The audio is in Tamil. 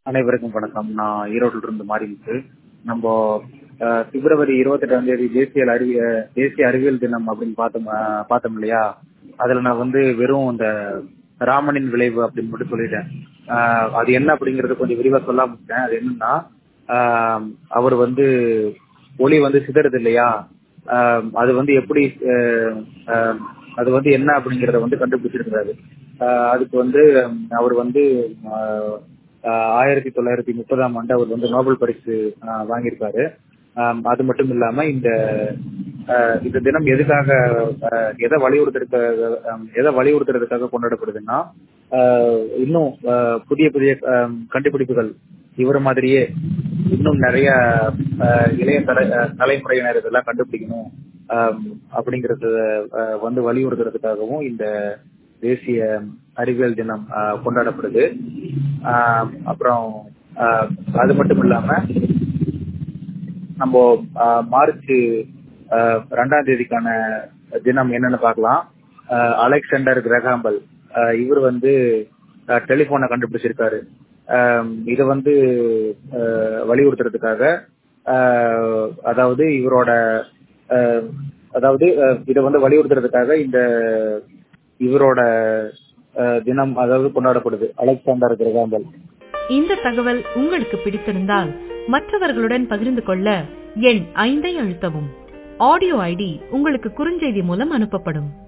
அனைவருக்கும் வணக்கம் நான் ஈரோட்டில் இருந்து மாறிமுத்து நம்ம அஹ், பிப்ரவரி இருபத்தெட்டாம் தேதி தேசிய அறிவி அஹ், தேசிய அறிவியல் தினம் அப்படின்னு பார்த்தோம் அஹ், பார்த்தோம் இல்லையா அதுல நான் வந்து வெறும் இந்த ராமனின் விளைவு அப்படின்னு மட்டும் சொல்லிட்டேன் அஹ், அது என்ன அப்படிங்கறது கொஞ்சம் விரிவா சொல்லாம விட்டேன் அது என்னன்னா ஆஹ், அவர் வந்து ஒளி வந்து சிதறுது இல்லையா ஆஹ், அது வந்து எப்படி அஹ், ஆஹ், அது வந்து என்ன அப்படிங்கறத வந்து கண்டுபிடிச்சிருக்கிறாரு ஆஹ், அதுக்கு வந்து ஹம், அவர் வந்து ஆஹ், ஆஹ், ஆயிரத்தி தொள்ளாயிரத்தி முப்பதாம் ஆண்டு அவர் வந்து நோபல் பரிசு ஆஹ், வாங்கியிருக்காரு ஆம், அது மட்டும் இல்லாம இந்த ஆஹ், இந்த தினம் எதுக்காக ஆஹ், எதை வலியுறுத்துறதுக்காக ஆம், எதை வலியுறுத்துறதுக்காக கொண்டாடப்படுதுன்னா ஆஹ், இன்னும் ஆஹ், புதிய புதிய ஆம், கண்டுபிடிப்புகள் இவர் மாதிரியே இன்னும் நிறைய ஆஹ், இளைய தலை ஆஹ், தலைமுறையினர் இதெல்லாம் கண்டுபிடிக்கணும் ஆம், அப்படிங்கறது ஆஹ், வந்து வலியுறுத்துறதுக்காகவும் இந்த தேசிய அறிவியல் தினம் ஆஹ், கொண்டாடப்படுது ஆஹ், அப்புறம் ஆஹ், அது மட்டும் இல்லாம நம்ம ஆஹ், மார்ச் ஆஹ், ரெண்டாம் தேதிக்கான தினம் என்னன்னு பார்க்கலாம் ஆஹ், அலெக்சாண்டர் கிரகாம்பல் ஆஹ், இவர் வந்து டெலிபோனை கண்டுபிடிச்சிருக்காரு ஆஹ், இதை வந்து ஆஹ், வலியுறுத்துறதுக்காக ஆஹ், அதாவது இவரோட ஆஹ், அதாவது ஆஹ், இதை வந்து வலியுறுத்துறதுக்காக இந்த இவரோட ஆஹ், தினம் அதாவது கொண்டாடப்படுது அலெக்சாண்டர் கிரகாம்பல் இந்த தகவல் உங்களுக்கு பிடித்திருந்தால் மற்றவர்களுடன் பகிர்ந்து கொள்ள எண் ஐந்தை அழுத்தவும் ஆடியோ ஐடி உங்களுக்கு குறுஞ்செய்தி மூலம் அனுப்பப்படும்